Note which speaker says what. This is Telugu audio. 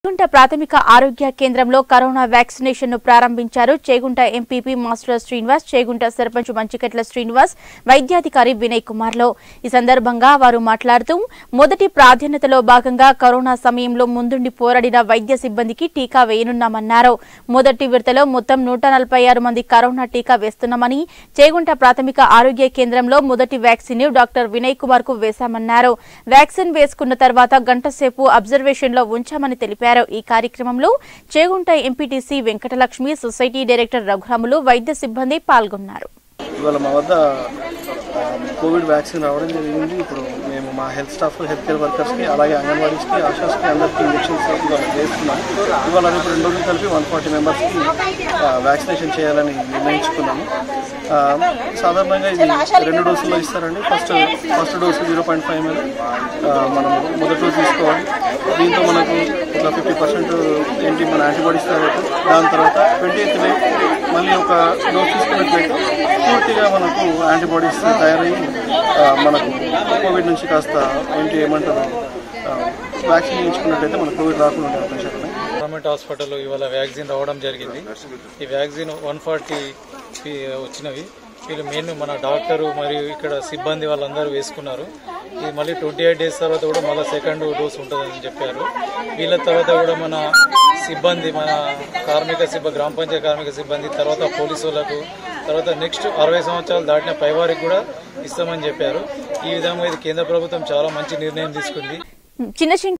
Speaker 1: చేగుంట ప్రాథమిక ఆరోగ్య కేంద్రంలో కరోనా వ్యాక్సినేషన్ ను ప్రారంభించారు చేగుంట ఎంపీపీ మాస్టర్ శ్రీనివాస్ చేగుంట సర్పంచ్ మంచికట్ల శ్రీనివాస్ వైద్యాధికారి వినయ్ కుమార్ లో ఈ సందర్భంగా వారు మాట్లాడుతూ మొదటి ప్రాధాన్యతలో భాగంగా కరోనా సమయంలో ముందుండి పోరాడిన వైద్య సిబ్బందికి టీకా వేయనున్నామన్నారు మొదటి విడతలో మొత్తం నూట నలభై ఆరు మంది కరోనా టీకా వేస్తున్నామని చేగుంట ప్రాథమిక ఆరోగ్య కేంద్రంలో మొదటి వ్యాక్సిన్ ను డాక్టర్ వినయ్ కుమార్ కు వేశామన్నారు వ్యాక్సిన్ వేసుకున్న తర్వాత గంట సేపు అబ్జర్వేషన్ లో ఉంచామని తెలిపారు ఈ కార్యక్రమంలో Chegunta MPTC Venkatalakshmi society director Raghuramulu వైద్య సిబ్బంది పాల్గొన్నారు
Speaker 2: ఇవాళ మా వద్ద ఆ, కోవిడ్ వ్యాక్సిన్ రావడం జరిగింది ఇప్పుడు మేము మా హెల్త్ స్టాఫ్ హెల్త్ కేర్ వర్కర్స్కి అలాగే అంగన్వాడీస్కి ఆశాస్కి అందరికీ ఇంజెక్షన్స్ ఇవాళ వేస్తున్నాం ఇవాళ రేపు రెండు రోజులు కలిపి వన్ ఫార్టీ మెంబర్స్కి వ్యాక్సినేషన్ చేయాలని నిర్ణయించుకున్నాము ఆ, సాధారణంగా ఇది రెండు డోసుల్లో ఇస్తారండి first first dose zero point five ML మనం మొదటి డోసు తీసుకోవాలి దీంతో మనకు ఒక ఫిఫ్టీ పర్సెంట్ ఏంటి మన యాంటీబాడీస్ తర్వాత దాని తర్వాత ట్వంటీ ఎయిత్ డే మళ్ళీ ఒక డోస్ తీసుకున్నట్లయితే పూర్తిగా మనకు యాంటీబాడీస్ తయారయ్యి ఆ, మనకు కోవిడ్ నుంచి కాస్త ఏంటి ఏమంటారు వ్యాక్సిన్ చేయించుకున్నట్లయితే మనకు కోవిడ్ రాకుండా ఉండే అవకాశాలు ఉన్నాయి
Speaker 3: గవర్నమెంట్ హాస్పిటల్లో ఇవాళ వ్యాక్సిన్ రావడం జరిగింది ఈ వ్యాక్సిన్ వన్ ఫార్టీ వచ్చినవి వీళ్ళు మెయిన్ మన డాక్టరు మరియు ఇక్కడ సిబ్బంది వాళ్ళందరూ వేసుకున్నారు ఇది మళ్ళీ ట్వంటీ ఎయిట్ డేస్ తర్వాత కూడా మళ్ళీ సెకండ్ డోస్ ఉంటుందని చెప్పారు వీళ్ళ తర్వాత కూడా మన సిబ్బంది మన కార్మిక సిబ్బంది గ్రామ పంచాయతీ కార్మిక సిబ్బంది తర్వాత పోలీసు వాళ్ళకు తర్వాత నెక్స్ట్ అరవై సంవత్సరాలు దాటిన పైవారికి కూడా ఇస్తామని చెప్పారు ఈ విధంగా ఇది కేంద్ర ప్రభుత్వం చాలా మంచి నిర్ణయం తీసుకుంది
Speaker 1: చిన్న